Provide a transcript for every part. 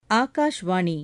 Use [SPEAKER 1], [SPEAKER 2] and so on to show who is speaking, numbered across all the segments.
[SPEAKER 1] ஆகாஷ்வாணி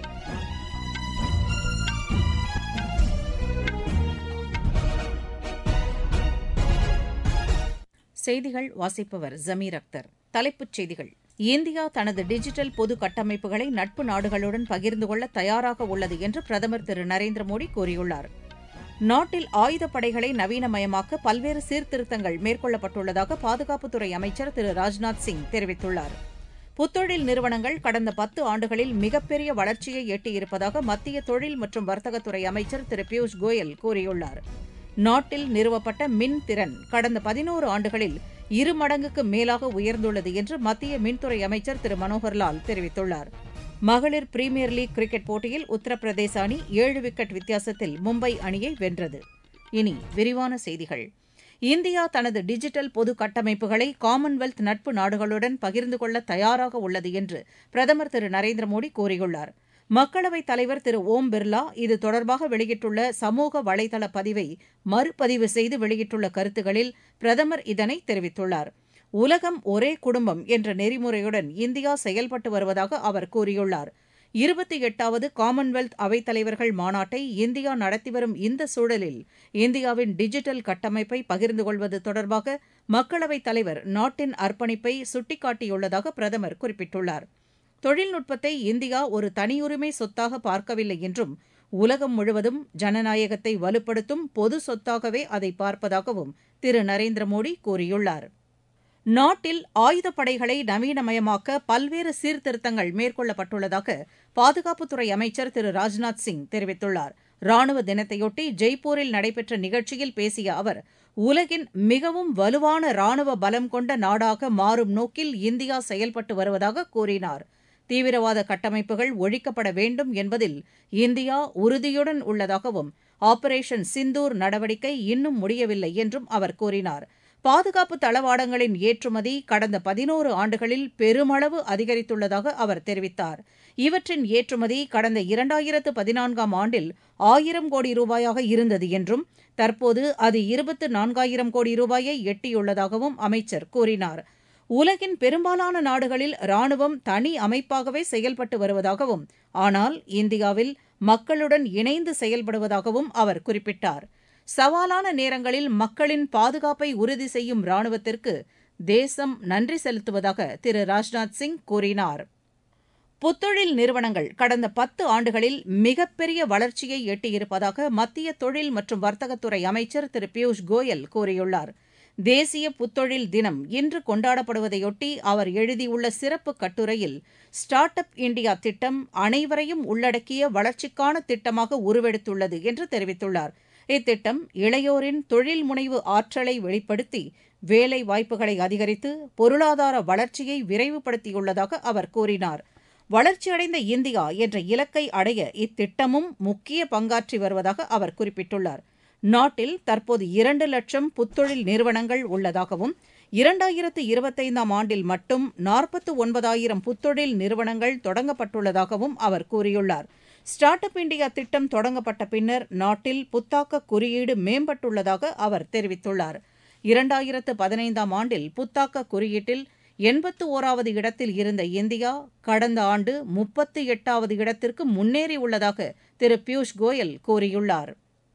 [SPEAKER 1] செய்திகள் வாசிப்பவர் ஜமீர் அக்தர் தலைப்புச் செய்திகள் இந்தியா தனது டிஜிட்டல் பொது கட்டமைப்புகளை நட்பு நாடுகளுடன் பகிர்ந்து கொள்ள தயாராக உள்ளது என்று பிரதமர் திரு நரேந்திர மோடி கூறியுள்ளார் நாட்டில் ஆயுதப்படைகளை நவீனமயமாக்க பல்வேறு சீர்திருத்தங்கள் மேற்கொள்ளப்பட்டுள்ளதாக பாதுகாப்புத்துறை அமைச்சர் திரு ராஜ்நாத் சிங் தெரிவித்துள்ளார் புத்தொழில் நிறுவனங்கள் கடந்த பத்து ஆண்டுகளில் மிகப்பெரிய வளர்ச்சியை எட்டியிருப்பதாக மத்திய தொழில் மற்றும் வர்த்தகத்துறை அமைச்சர் திரு பியூஷ் கோயல் கூறியுள்ளார் நாட்டில் நிறுவப்பட்ட மின் திறன் கடந்த பதினோரு ஆண்டுகளில் இரு மடங்குக்கு மேலாக உயர்ந்துள்ளது என்று மத்திய மின்துறை அமைச்சர் திரு மனோகர்லால் தெரிவித்துள்ளார் மகளிர் பிரீமியர் லீக் கிரிக்கெட் போட்டியில் உத்தரப்பிரதேச அணி ஏழு விக்கெட் வித்தியாசத்தில் மும்பை அணியை வென்றது இனி விரிவான செய்திகள் இந்தியா தனது டிஜிட்டல் பொது கட்டமைப்புகளை காமன்வெல்த் நட்பு நாடுகளுடன் பகிர்ந்து கொள்ள தயாராக உள்ளது என்று பிரதமர் திரு நரேந்திர மோடி கூறியுள்ளார் மக்களவைத் தலைவர் திரு ஓம் பிர்லா இது தொடர்பாக வெளியிட்டுள்ள சமூக வலைதள பதிவை மறுபதிவு செய்து வெளியிட்டுள்ள கருத்துகளில் பிரதமர் இதனை தெரிவித்துள்ளார் உலகம் ஒரே குடும்பம் என்ற நெறிமுறையுடன் இந்தியா செயல்பட்டு வருவதாக அவர் கூறியுள்ளார் இருபத்தி எட்டாவது காமன்வெல்த் அவைத்தலைவர்கள் மாநாட்டை இந்தியா நடத்தி வரும் இந்த சூழலில் இந்தியாவின் டிஜிட்டல் கட்டமைப்பை பகிர்ந்து கொள்வது தொடர்பாக மக்களவைத் தலைவர் நாட்டின் அர்ப்பணிப்பை சுட்டிக்காட்டியுள்ளதாக பிரதமர் குறிப்பிட்டுள்ளார் தொழில்நுட்பத்தை இந்தியா ஒரு தனியுரிமை சொத்தாக பார்க்கவில்லை என்றும் உலகம் முழுவதும் ஜனநாயகத்தை வலுப்படுத்தும் பொது சொத்தாகவே அதை பார்ப்பதாகவும் திரு நரேந்திர மோடி கூறியுள்ளார் நாட்டில் ஆயுதப்படைகளை நவீனமயமாக்க பல்வேறு சீர்திருத்தங்கள் மேற்கொள்ளப்பட்டுள்ளதாக பாதுகாப்புத்துறை அமைச்சர் திரு ராஜ்நாத் சிங் தெரிவித்துள்ளார் ராணுவ தினத்தையொட்டி ஜெய்ப்பூரில் நடைபெற்ற நிகழ்ச்சியில் பேசிய அவர் உலகின் மிகவும் வலுவான ராணுவ பலம் கொண்ட நாடாக மாறும் நோக்கில் இந்தியா செயல்பட்டு வருவதாக கூறினார் தீவிரவாத கட்டமைப்புகள் ஒழிக்கப்பட வேண்டும் என்பதில் இந்தியா உறுதியுடன் உள்ளதாகவும் ஆபரேஷன் சிந்தூர் நடவடிக்கை இன்னும் முடியவில்லை என்றும் அவர் கூறினார் பாதுகாப்பு தளவாடங்களின் ஏற்றுமதி கடந்த பதினோரு ஆண்டுகளில் பெருமளவு அதிகரித்துள்ளதாக அவர் தெரிவித்தார் இவற்றின் ஏற்றுமதி கடந்த இரண்டாயிரத்து பதினான்காம் ஆண்டில் ஆயிரம் கோடி ரூபாயாக இருந்தது என்றும் தற்போது அது இருபத்து நான்காயிரம் கோடி ரூபாயை எட்டியுள்ளதாகவும் அமைச்சர் கூறினார் உலகின் பெரும்பாலான நாடுகளில் ராணுவம் தனி அமைப்பாகவே செயல்பட்டு வருவதாகவும் ஆனால் இந்தியாவில் மக்களுடன் இணைந்து செயல்படுவதாகவும் அவர் குறிப்பிட்டார் சவாலான நேரங்களில் மக்களின் பாதுகாப்பை உறுதி செய்யும் ராணுவத்திற்கு தேசம் நன்றி செலுத்துவதாக திரு ராஜ்நாத் சிங் கூறினார் புத்தொழில் நிறுவனங்கள் கடந்த பத்து ஆண்டுகளில் மிகப்பெரிய வளர்ச்சியை எட்டியிருப்பதாக மத்திய தொழில் மற்றும் வர்த்தகத்துறை அமைச்சர் திரு பியூஷ் கோயல் கூறியுள்ளார் தேசிய புத்தொழில் தினம் இன்று கொண்டாடப்படுவதையொட்டி அவர் எழுதியுள்ள சிறப்பு கட்டுரையில் ஸ்டார்ட் அப் இண்டியா திட்டம் அனைவரையும் உள்ளடக்கிய வளர்ச்சிக்கான திட்டமாக உருவெடுத்துள்ளது என்று தெரிவித்துள்ளார் இத்திட்டம் இளையோரின் தொழில் முனைவு ஆற்றலை வெளிப்படுத்தி வேலை வாய்ப்புகளை அதிகரித்து பொருளாதார வளர்ச்சியை விரைவுபடுத்தியுள்ளதாக அவர் கூறினார் வளர்ச்சியடைந்த இந்தியா என்ற இலக்கை அடைய இத்திட்டமும் முக்கிய பங்காற்றி வருவதாக அவர் குறிப்பிட்டுள்ளார் நாட்டில் தற்போது இரண்டு லட்சம் புத்தொழில் நிறுவனங்கள் உள்ளதாகவும் இரண்டாயிரத்து இருபத்தைந்தாம் ஆண்டில் மட்டும் நாற்பத்து ஒன்பதாயிரம் புத்தொழில் நிறுவனங்கள் தொடங்கப்பட்டுள்ளதாகவும் அவர் கூறியுள்ளார் ஸ்டார்ட் அப் இண்டியா திட்டம் தொடங்கப்பட்ட பின்னர் நாட்டில் புத்தாக்க குறியீடு மேம்பட்டுள்ளதாக அவர் தெரிவித்துள்ளார் இரண்டாயிரத்து பதினைந்தாம் ஆண்டில் புத்தாக்க குறியீட்டில் எண்பத்து ஓராவது இடத்தில் இருந்த இந்தியா கடந்த ஆண்டு முப்பத்து எட்டாவது இடத்திற்கு முன்னேறியுள்ளதாக திரு பியூஷ் கோயல் கூறியுள்ளார்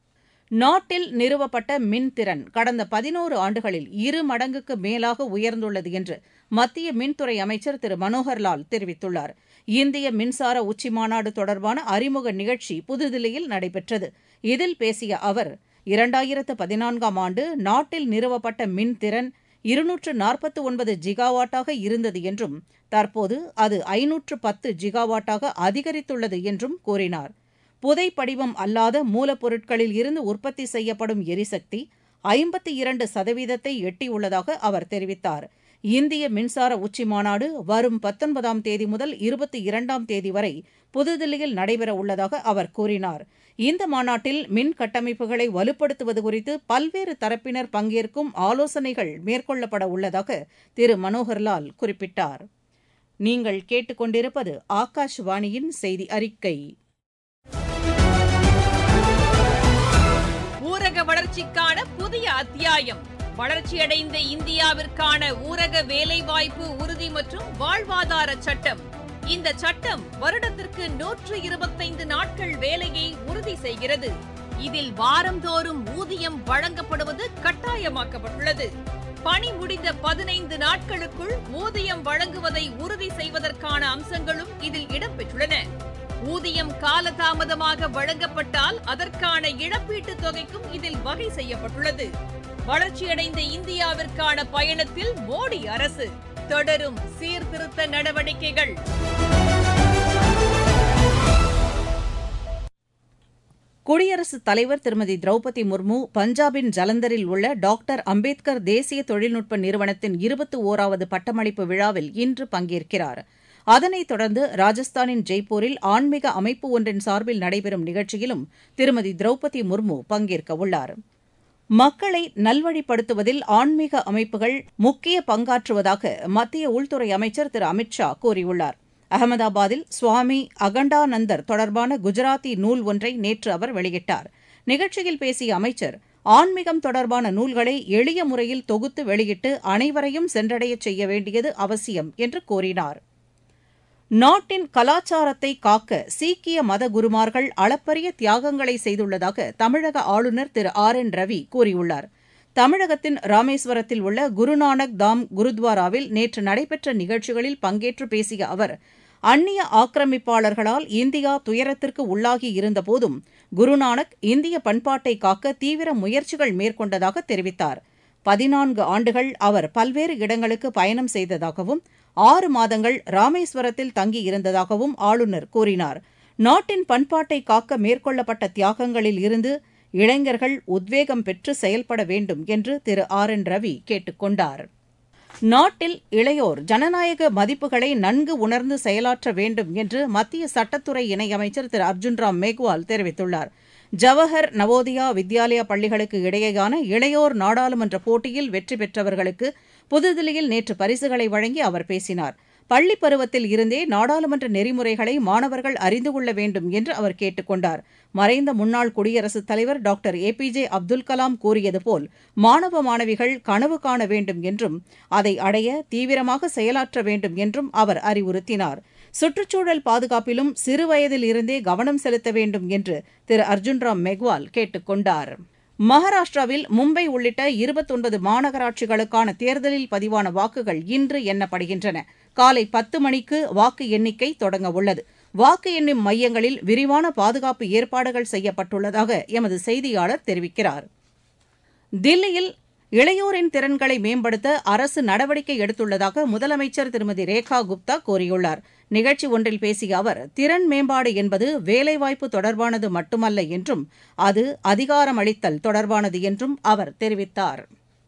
[SPEAKER 1] நாட்டில் நிறுவப்பட்ட மின்திறன் கடந்த பதினோரு ஆண்டுகளில் இரு மடங்குக்கு மேலாக உயர்ந்துள்ளது என்று மத்திய மின்துறை அமைச்சர் திரு மனோகர்லால் தெரிவித்துள்ளார் இந்திய மின்சார உச்சிமாநாடு தொடர்பான அறிமுக நிகழ்ச்சி புதுதில்லியில் நடைபெற்றது இதில் பேசிய அவர் இரண்டாயிரத்து பதினான்காம் ஆண்டு நாட்டில் நிறுவப்பட்ட மின்திறன் இருநூற்று நாற்பத்து ஒன்பது ஜிகாவாட்டாக இருந்தது என்றும் தற்போது அது ஐநூற்று பத்து ஜிகாவாட்டாக அதிகரித்துள்ளது என்றும் கூறினார் புதை படிவம் அல்லாத மூலப்பொருட்களில் இருந்து உற்பத்தி செய்யப்படும் எரிசக்தி ஐம்பத்தி இரண்டு சதவீதத்தை எட்டியுள்ளதாக அவர் தெரிவித்தார் இந்திய மின்சார உச்சிமாநாடு வரும் பத்தொன்பதாம் தேதி முதல் இருபத்தி இரண்டாம் தேதி வரை புதுதில்லியில் நடைபெற உள்ளதாக அவர் கூறினார் இந்த மாநாட்டில் மின் கட்டமைப்புகளை வலுப்படுத்துவது குறித்து பல்வேறு தரப்பினர் பங்கேற்கும் ஆலோசனைகள் மேற்கொள்ளப்பட உள்ளதாக திரு மனோகர்லால் குறிப்பிட்டார் நீங்கள் கேட்டுக்கொண்டிருப்பது ஆகாஷ்வாணியின் செய்தி அறிக்கை
[SPEAKER 2] ஊரக வளர்ச்சிக்கான புதிய அத்தியாயம் வளர்ச்சியடைந்த இந்தியாவிற்கான ஊரக வேலைவாய்ப்பு உறுதி மற்றும் வாழ்வாதார சட்டம் இந்த சட்டம் வருடத்திற்கு நூற்று இருபத்தைந்து நாட்கள் வேலையை உறுதி செய்கிறது இதில் வாரந்தோறும் ஊதியம் வழங்கப்படுவது கட்டாயமாக்கப்பட்டுள்ளது பணி முடிந்த பதினைந்து நாட்களுக்குள் ஊதியம் வழங்குவதை உறுதி செய்வதற்கான அம்சங்களும் இதில் இடம்பெற்றுள்ளன ஊதியம் காலதாமதமாக வழங்கப்பட்டால் அதற்கான இழப்பீட்டுத் தொகைக்கும் இதில் வகை செய்யப்பட்டுள்ளது வளர்ச்சியடைந்த இந்தியாவிற்கான பயணத்தில் மோடி அரசு தொடரும் சீர்திருத்த நடவடிக்கைகள்
[SPEAKER 1] குடியரசுத் தலைவர் திருமதி திரௌபதி முர்மு பஞ்சாபின் ஜலந்தரில் உள்ள டாக்டர் அம்பேத்கர் தேசிய தொழில்நுட்ப நிறுவனத்தின் இருபத்தி ஓராவது பட்டமளிப்பு விழாவில் இன்று பங்கேற்கிறார் அதனைத் தொடர்ந்து ராஜஸ்தானின் ஜெய்ப்பூரில் ஆன்மீக அமைப்பு ஒன்றின் சார்பில் நடைபெறும் நிகழ்ச்சியிலும் திருமதி திரௌபதி முர்மு பங்கேற்க உள்ளார் மக்களை நல்வழிப்படுத்துவதில் ஆன்மீக அமைப்புகள் முக்கிய பங்காற்றுவதாக மத்திய உள்துறை அமைச்சர் திரு அமித் ஷா கூறியுள்ளார் அகமதாபாத்தில் சுவாமி அகண்டானந்தர் தொடர்பான குஜராத்தி நூல் ஒன்றை நேற்று அவர் வெளியிட்டார் நிகழ்ச்சியில் பேசிய அமைச்சர் ஆன்மீகம் தொடர்பான நூல்களை எளிய முறையில் தொகுத்து வெளியிட்டு அனைவரையும் சென்றடையச் செய்ய வேண்டியது அவசியம் என்று கூறினார் நாட்டின் கலாச்சாரத்தை காக்க சீக்கிய மத குருமார்கள் அளப்பரிய தியாகங்களை செய்துள்ளதாக தமிழக ஆளுநர் திரு ஆர் என் ரவி கூறியுள்ளார் தமிழகத்தின் ராமேஸ்வரத்தில் உள்ள குருநானக் தாம் குருத்வாராவில் நேற்று நடைபெற்ற நிகழ்ச்சிகளில் பங்கேற்று பேசிய அவர் அந்நிய ஆக்கிரமிப்பாளர்களால் இந்தியா துயரத்திற்கு உள்ளாகி இருந்தபோதும் குருநானக் இந்திய பண்பாட்டை காக்க தீவிர முயற்சிகள் மேற்கொண்டதாக தெரிவித்தார் பதினான்கு ஆண்டுகள் அவர் பல்வேறு இடங்களுக்கு பயணம் செய்ததாகவும் ஆறு மாதங்கள் ராமேஸ்வரத்தில் தங்கியிருந்ததாகவும் ஆளுநர் கூறினார் நாட்டின் பண்பாட்டை காக்க மேற்கொள்ளப்பட்ட தியாகங்களில் இருந்து இளைஞர்கள் உத்வேகம் பெற்று செயல்பட வேண்டும் என்று திரு ஆர் என் ரவி கேட்டுக் கொண்டார் நாட்டில் இளையோர் ஜனநாயக மதிப்புகளை நன்கு உணர்ந்து செயலாற்ற வேண்டும் என்று மத்திய சட்டத்துறை இணையமைச்சர் திரு அர்ஜுன் ராம் மேக்வால் தெரிவித்துள்ளார் ஜவஹர் நவோதயா வித்யாலயா பள்ளிகளுக்கு இடையேயான இளையோர் நாடாளுமன்ற போட்டியில் வெற்றி பெற்றவர்களுக்கு புதுதில்லியில் நேற்று பரிசுகளை வழங்கி அவர் பேசினார் பள்ளிப் பருவத்தில் இருந்தே நாடாளுமன்ற நெறிமுறைகளை மாணவர்கள் அறிந்து கொள்ள வேண்டும் என்று அவர் கேட்டுக் கொண்டார் மறைந்த முன்னாள் குடியரசுத் தலைவர் doctor A P J Abdul Kalam கூறியது போல் மாணவ மாணவிகள் கனவு காண வேண்டும் என்றும் அதை அடைய தீவிரமாக செயலாற்ற வேண்டும் என்றும் அவர் அறிவுறுத்தினார் சுற்றுச்சூழல் பாதுகாப்பிலும் சிறுவயதில் இருந்தே கவனம் செலுத்த வேண்டும் என்று திரு அர்ஜுன்ராம் மெக்வால் கேட்டுக் கொண்டார் மகாராஷ்டிராவில் மும்பை உள்ளிட்ட இருபத்தொன்பது மாநகராட்சிகளுக்கான தேர்தலில் பதிவான வாக்குகள் இன்று எண்ணப்படுகின்றன காலை பத்து மணிக்கு வாக்கு எண்ணிக்கை தொடங்க உள்ளது வாக்கு எண்ணும் மையங்களில் விரிவான பாதுகாப்பு ஏற்பாடுகள் செய்யப்பட்டுள்ளதாக எமது செய்தியாளர் தெரிவிக்கிறார் தில்லியில் இளையோரின் திறன்களை மேம்படுத்த அரசு நடவடிக்கை எடுத்துள்ளதாக முதலமைச்சர் திருமதி ரேகா குப்தா கூறியுள்ளார் நிகழ்ச்சி ஒன்றில் பேசிய அவர் திறன் மேம்பாடு என்பது வேலைவாய்ப்பு தொடர்பானது மட்டுமல்ல என்றும் அது அதிகாரமளித்தல் தொடர்பானது என்றும் அவர் தெரிவித்தார்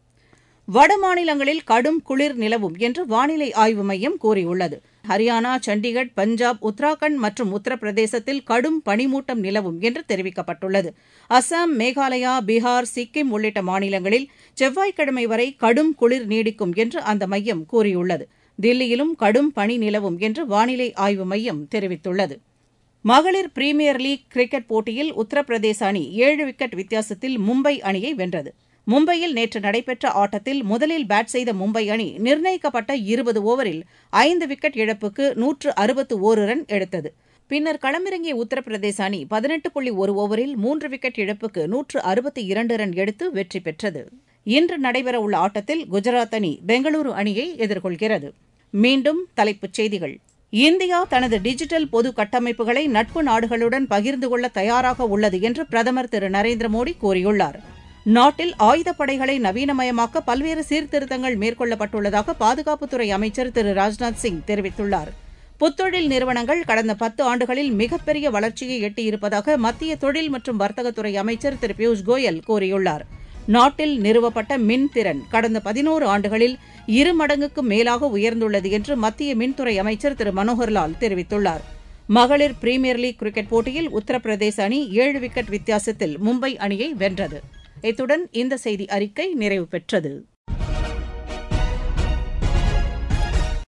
[SPEAKER 1] வடமாநிலங்களில் கடும் குளிர் நிலவும் என்று வானிலை ஆய்வு மையம் கூறியுள்ளது ஹரியானா சண்டிகர் பஞ்சாப் உத்தராகண்ட் மற்றும் உத்தரப்பிரதேசத்தில் கடும் பனிமூட்டம் நிலவும் என்று தெரிவிக்கப்பட்டுள்ளது அசாம் மேகாலயா பீகார் சிக்கிம் உள்ளிட்ட மாநிலங்களில் செவ்வாய்க்கிழமை வரை கடும் குளிர் நீடிக்கும் என்று அந்த மையம் கூறியுள்ளது தில்லியிலும் கடும் பனி நிலவும் என்று வானிலை ஆய்வு மையம் தெரிவித்துள்ளது மகளிர் பிரீமியர் லீக் கிரிக்கெட் போட்டியில் உத்தரப்பிரதேச அணி ஏழு விக்கெட் வித்தியாசத்தில் மும்பை அணியை வென்றது மும்பையில் நேற்று நடைபெற்ற ஆட்டத்தில் முதலில் பேட் செய்த மும்பை அணி நிர்ணயிக்கப்பட்ட இருபது ஓவரில் ஐந்து விக்கெட் இழப்புக்கு நூற்று அறுபத்து ஓரு ரன் எடுத்தது பின்னர் களமிறங்கிய உத்தரப்பிரதேச அணி பதினெட்டு புள்ளி ஒரு ஓவரில் மூன்று விக்கெட் இழப்புக்கு நூற்று அறுபத்தி இரண்டு ரன் எடுத்து வெற்றி பெற்றது இன்று நடைபெறவுள்ள ஆட்டத்தில் குஜராத் அணி பெங்களூரு அணியை எதிர்கொள்கிறது மீண்டும் தலைப்புச் செய்திகள் இந்தியா தனது டிஜிட்டல் பொது கட்டமைப்புகளை நட்பு நாடுகளுடன் பகிர்ந்து கொள்ள தயாராக உள்ளது என்று பிரதமர் திரு நரேந்திர மோடி கூறியுள்ளார் நாட்டில் ஆயுதப்படைகளை நவீனமயமாக்க பல்வேறு சீர்திருத்தங்கள் மேற்கொள்ளப்பட்டுள்ளதாக பாதுகாப்புத்துறை அமைச்சர் திரு ராஜ்நாத் சிங் தெரிவித்துள்ளார் புத்தொழில் நிறுவனங்கள் கடந்த பத்து ஆண்டுகளில் மிகப்பெரிய வளர்ச்சியை எட்டியிருப்பதாக மத்திய தொழில் மற்றும் வர்த்தகத்துறை அமைச்சர் திரு பியூஷ் கோயல் கூறியுள்ளார் நாட்டில் நிறுவப்பட்ட மின் திறன் கடந்த பதினோரு ஆண்டுகளில் இரு மடங்குக்கும் மேலாக உயர்ந்துள்ளது என்று மத்திய மின்துறை அமைச்சர் திரு மனோகர்லால் தெரிவித்துள்ளார் மகளிர் பிரீமியர் லீக் கிரிக்கெட் போட்டியில் உத்தரப்பிரதேச அணி ஏழு விக்கெட் வித்தியாசத்தில் மும்பை அணியை வென்றது இத்துடன் இந்த செய்தி அறிக்கை நிறைவு பெற்றது